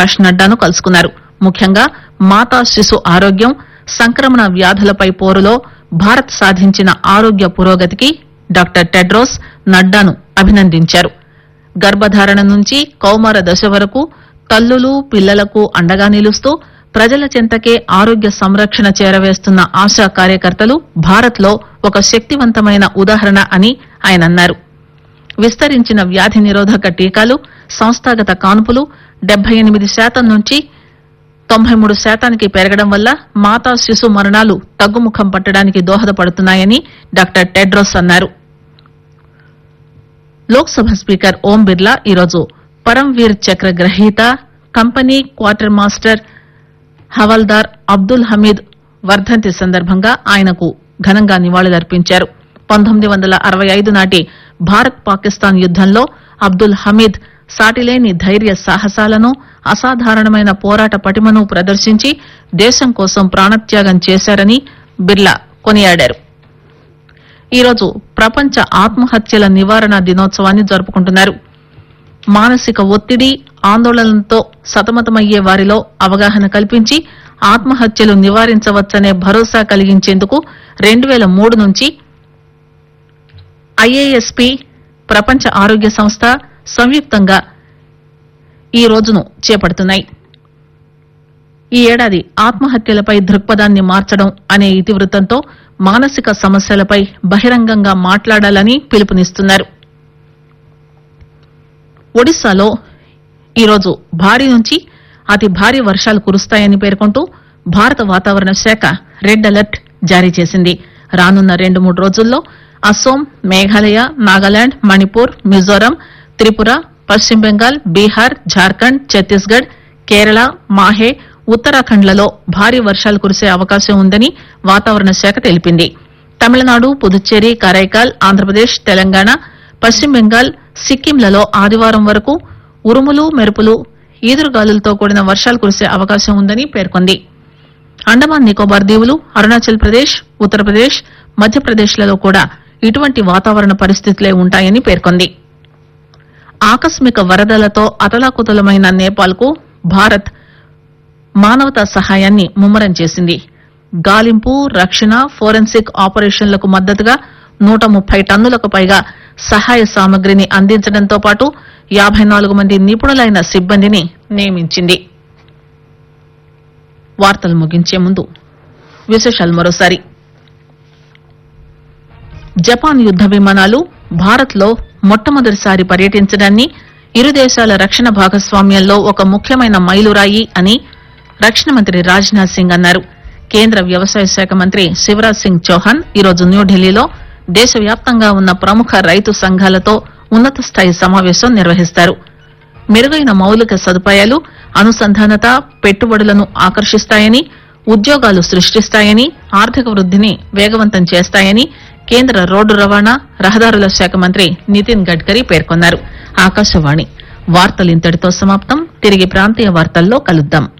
జయప్రకాష్ నడ్డాను కలుసుకున్నారు ముఖ్యంగా మాతా శిశు ఆరోగ్యం సంక్రమణ వ్యాధులపై పోరులో భారత్ సాధించిన ఆరోగ్య పురోగతికి డాక్టర్ టెడ్రోస్ నడ్డాను అభినందించారు గర్భధారణ నుంచి కౌమార దశ వరకు తల్లులు పిల్లలకు అండగా నిలుస్తూ ప్రజల చెంతకే ఆరోగ్య సంరక్షణ చేరవేస్తున్న ఆశా కార్యకర్తలు భారత్ లో ఒక శక్తివంతమైన ఉదాహరణ అని ఆయన అన్నారు విస్తరించిన వ్యాధి నిరోధక టీకాలు సంస్థాగత కాన్పులు డెబ్బై ఎనిమిది శాతం నుంచి తొంభై మూడు శాతానికి పెరగడం వల్ల మాతా శిశు మరణాలు తగ్గుముఖం పట్టడానికి దోహదపడుతున్నాయని డాక్టర్ టెడ్రోస్ అన్నారు లోక్సభ స్పీకర్ ఓం బిర్లా ఈరోజు పరంవీర్ చక్ర గ్రహీత company quarter master havildar Abdul Hamid వర్ధంతి సందర్భంగా ఆయనకు ఘనంగా నివాళులర్పించారు పంతొమ్మిది వందల అరవై ఐదు నాటి భారత్ పాకిస్తాన్ యుద్దంలో అబ్దుల్ హమీద్ సాటిలేని ధైర్య సాహసాలను అసాధారణమైన పోరాట పటిమను ప్రదర్శించి దేశం కోసం ప్రాణత్యాగం చేశారని బిర్లా కొనియాడారు ఈరోజు ప్రపంచ ఆత్మహత్యల నివారణ దినోత్సవాన్ని జరుపుకుంటున్నారు మానసిక ఒత్తిడి ఆందోళనలతో సతమతమయ్యే వారిలో అవగాహన కల్పించి ఆత్మహత్యలు నివారించవచ్చనే భరోసా కలిగించేందుకు రెండు వేల మూడు నుంచి ఐఏఎస్పీ ప్రపంచ ఆరోగ్య సంస్థ సంయుక్తంగా ఈ రోజును చేపడుతున్నాయి ఈ ఏడాది ఆత్మహత్యలపై దృక్పథాన్ని మార్చడం అనే ఇతివృత్తంతో మానసిక సమస్యలపై బహిరంగంగా మాట్లాడాలని పిలుపునిస్తున్నారు ఒడిశాలో ఈరోజు భారీ నుంచి అతి భారీ వర్షాలు కురుస్తాయని పేర్కొంటూ భారత వాతావరణ శాఖ రెడ్ అలర్ట్ జారీ చేసింది రానున్న రెండు మూడు రోజుల్లో అస్సోం మేఘాలయ నాగాలాండ్ మణిపూర్ మిజోరం త్రిపుర పశ్చిమ బెంగాల్ బీహార్ జార్ఖండ్ ఛత్తీస్గఢ్ కేరళ మాహే ఉత్తరాఖండ్లలో భారీ వర్షాలు కురిసే అవకాశం ఉందని వాతావరణ శాఖ తెలిపింది తమిళనాడు పుదుచ్చేరి కరైకాల్ ఆంధ్రప్రదేశ్ తెలంగాణ పశ్చిమ బెంగాల్ సిక్కింలలో ఆదివారం వరకు ఉరుములు మెరుపులు ఈదురుగాలులతో కూడిన వర్షాలు కురిసే అవకాశం ఉందని పేర్కొంది అండమాన్ నికోబార్ దీవులు అరుణాచల్ ప్రదేశ్ ఉత్తరప్రదేశ్ మధ్యప్రదేశ్లలో కూడా ఇటువంటి వాతావరణ పరిస్థితులే ఉంటాయని పేర్కొంది ఆకస్మిక వరదలతో అతలాకుతలమైన నేపాల్కు భారత్ మానవతా సహాయాన్ని ముమ్మరం చేసింది గాలింపు రక్షణ ఫోరెన్సిక్ ఆపరేషన్లకు మద్దతుగా నూట ముప్పై టన్నులకు పైగా సహాయ సామగ్రిని అందించడంతో పాటు యాబై నాలుగు మంది నిపుణులైన సిబ్బందిని నియమించింది వార్తలు ముగించే ముందు విశేషాలు మరోసారి జపాన్ యుద్ద విమానాలు భారత్ లో మొట్టమొదటిసారి పర్యటించడాన్ని ఇరు దేశాల రక్షణ భాగస్వామ్యంలో ఒక ముఖ్యమైన మైలురాయి అని రక్షణ మంత్రి రాజ్నాథ్ సింగ్ అన్నారు కేంద్ర వ్యవసాయ శాఖ మంత్రి శివరాజ్ సింగ్ చౌహాన్ ఈరోజు న్యూఢిల్లీలో దేశవ్యాప్తంగా ఉన్న ప్రముఖ రైతు సంఘాలతో ఉన్నత స్థాయి సమావేశం నిర్వహిస్తారు మెరుగైన మౌలిక సదుపాయాలు అనుసంధానత పెట్టుబడులను ఆకర్షిస్తాయని ఉద్యోగాలు సృష్టిస్తాయని ఆర్థిక వృద్దిని వేగవంతం చేస్తాయని కేంద్ర రోడ్డు రవాణా రహదారుల శాఖ మంత్రి నితిన్ గడ్కరీ పేర్కొన్నారు ఆకాశవాణి వార్తలు ఇంతటితో సమాప్తం తిరిగి ప్రాంతీయ వార్తల్లో కలుద్దాం